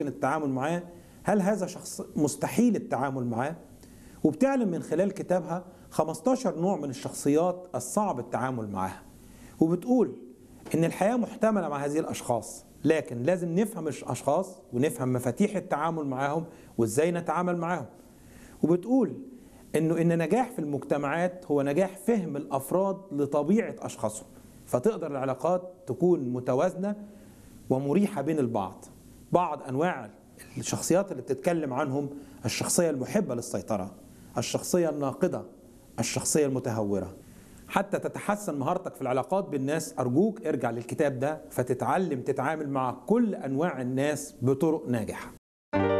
التعامل معاه هل هذا شخص مستحيل التعامل معاه وبتعلن من خلال كتابها 15 نوع من الشخصيات الصعب التعامل معها وبتقول ان الحياة محتملة مع هذه الاشخاص لكن لازم نفهم الاشخاص ونفهم مفاتيح التعامل معاهم وازاي نتعامل معاهم وبتقول انه ان نجاح في المجتمعات هو نجاح فهم الافراد لطبيعة اشخاصهم فتقدر العلاقات تكون متوازنة ومريحة بين البعض بعض انواع الشخصيات اللي بتتكلم عنهم الشخصية المحبة للسيطرة الشخصية الناقدة الشخصية المتهورة حتى تتحسن مهارتك في العلاقات بالناس أرجوك ارجع للكتاب ده فتتعلم تتعامل مع كل أنواع الناس بطرق ناجحة